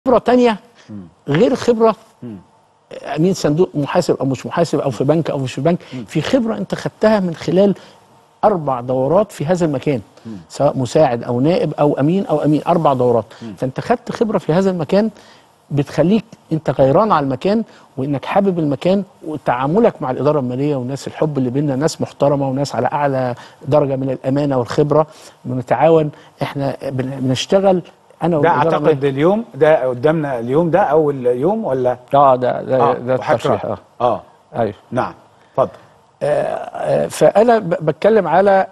خبره تانية غير خبره امين صندوق محاسب او مش محاسب او في بنك او مش في بنك في خبره انت خدتها من خلال اربع دورات في هذا المكان سواء مساعد او نائب او امين او امين اربع دورات فانت خدت خبره في هذا المكان بتخليك انت غيران على المكان وانك حابب المكان وتعاملك مع الاداره الماليه والناس الحب اللي بينا ناس محترمه وناس على اعلى درجه من الامانه والخبره بنتعاون احنا بن- بنشتغل انا ده والإدارة اعتقد المالية. اليوم ده قدامنا اليوم ده اول يوم ولا اه ده ده, ده وحضرتك الترشيح اه اه ايوه نعم اتفضل آه، فانا ب- بتكلم على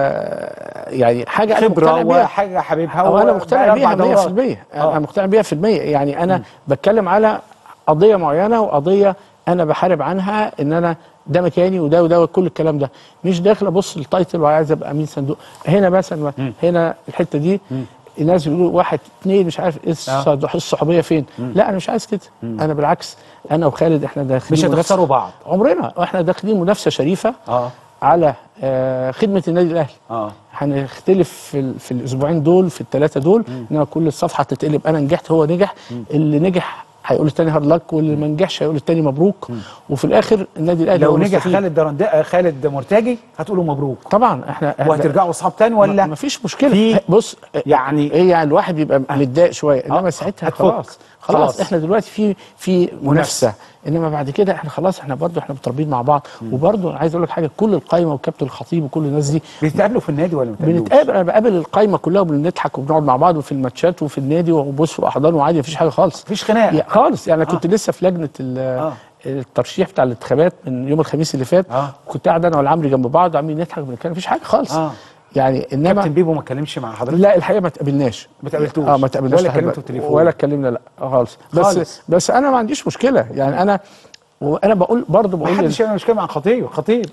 آه، يعني حاجه انا مقتنع خبره بيها وحاجه حبيبها او انا و- مقتنع بقى بيها أربع دورات. 100% انا آه. مقتنع بيها في المية يعني انا بتكلم على قضيه معينه وقضيه انا بحارب عنها ان انا ده مكاني وده وده وكل الكلام ده مش داخل ابص التايتل وعايز ابقى امين صندوق هنا مثلا هنا الحته دي الناس بيقولوا واحد اثنين مش عارف ايه الصد- الصحوبيه فين لا انا مش عايز كده انا بالعكس انا وخالد احنا داخلين مش منافسة- هتخسروا بعض عمرنا واحنا داخلين منافسه شريفه اه على آه، خدمه النادي الاهلي اه هنختلف في, ال- في الاسبوعين دول في الثلاثه دول انما كل الصفحه تتقلب انا نجحت هو نجح اللي نجح هيقول التاني هارد لك واللي ما نجحش هيقول التاني مبروك وفي الاخر النادي الاهلي لو هو نجح المستفيد. خالد درند... آه، خالد مرتجي هتقولوا مبروك طبعا احنا وهترجعوا اصحاب تاني ولا ما فيش مشكله في- بص يعني- ايه يعني الواحد بيبقى متضايق شويه انما آه، ساعتها هتفك. خلاص خلاص خلاص. احنا دلوقتي في في منافسه انما بعد كده احنا خلاص احنا برضو احنا متربيين مع بعض وبرضو عايز اقول لك حاجه كل القايمه والكابتن الخطيب وكل الناس دي بيتقابلوا في النادي ولا ما بيتقابلوش؟ بنتقابل انا بقابل القايمه كلها وبنضحك وبنقعد مع بعض وفي الماتشات وفي النادي وبص واحضان وعادي مفيش حاجه خالص مفيش خناقه يا- خالص يعني انا كنت لسه في لجنه ال- آه. الترشيح بتاع الانتخابات من يوم الخميس اللي فات آه. كنت قاعد انا والعمري جنب بعض وعاملين نضحك بنتكلم مفيش حاجه خالص آه. يعني انما كابتن بيبو ما اتكلمش مع حضرتك لا الحقيقه ما تقابلناش ما تقابلتوش. اه ما تقابلناش ولا لحد كلمتوا دلوقتي. تليفون. ولا اتكلمنا لا خالص بس خالص. بس انا ما عنديش مشكله يعني انا وانا بقول برضه ما بقول حدش يعمل مشكله مع خطيب خطيب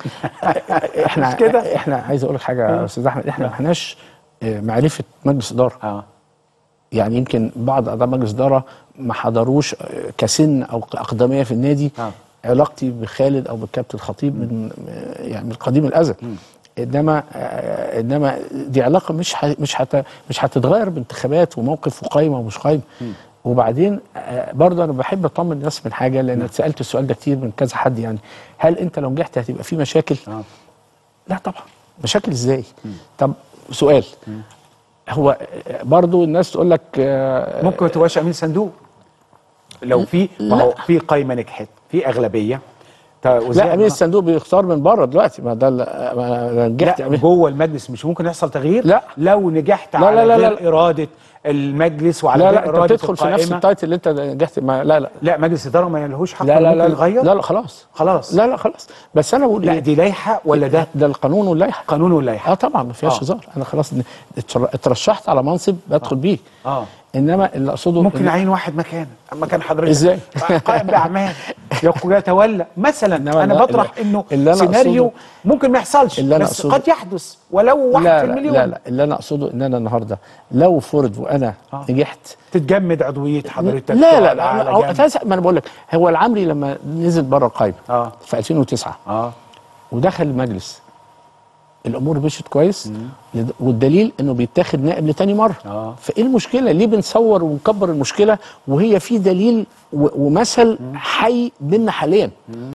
احنا مش كده؟ احنا عايز اقول لك حاجه يا استاذ احمد احنا ما احناش آه، معرفه مجلس اداره اه يعني يمكن بعض اعضاء مجلس اداره ما حضروش آه، كسن او اقدميه في النادي آه. علاقتي بخالد او بالكابتن الخطيب من آه، يعني من قديم الازل انما آه، انما دي علاقه مش ح- مش هت مش هتتغير بانتخابات وموقف وقايمه ومش قايمه وبعدين آه، برضه انا بحب اطمن الناس من حاجه لان اتسالت السؤال ده كتير من كذا حد يعني هل انت لو نجحت هتبقى في مشاكل؟ اه لا طبعا مشاكل ازاي؟ طب سؤال هو آه، برضه الناس تقول لك آه، ممكن ما تبقاش امين صندوق لو في ما هو في قايمه نجحت في اغلبيه تا- وزي لا امين ما- الصندوق بيختار من بره دلوقتي ما ده ال- ما أنا نجحت لا جوه المجلس مش ممكن يحصل تغيير لا. لو نجحت لا، على لا، لا، غير لا. اراده المجلس وعلى لا غير لا انت اراده بتدخل في نفس القائمة. التايتل اللي انت نجحت ما لا لا لا مجلس اداره ما لهوش حق لا لا ممكن لا يغير لا لا خلاص خلاص لا لا خلاص بس انا بقول لا ايه دي لائحه ولا ده ده القانون واللائحه قانون واللائحه اه طبعا ما فيهاش آه. هزار انا خلاص ن- اتر- اترشحت على منصب بدخل بيه اه انما اللي اقصده ممكن إن- يعين واحد مكان مكان حضرتك إزاي؟ قائم باعمال يقول يتولى مثلا إنما انا لا- بطرح لا. انه اللي أنا سيناريو أقصده- ممكن ما يحصلش اللي أنا بس أقصده- قد يحدث ولو واحد لا في لا, المليون لا لا اللي انا اقصده ان انا النهارده لو فرض وانا آه. نجحت تتجمد عضويه حضرتك لا لا تقعد لا على هو جنب. أساس- ما انا بقول لك هو العمري لما نزل بره القايمه اه في 2009 اه ودخل المجلس الامور مشيت كويس لد- والدليل انه بيتاخد نائب لتاني مره آه. فايه المشكله ليه بنصور ونكبر المشكله وهي في دليل و- ومثل حي بينا حاليا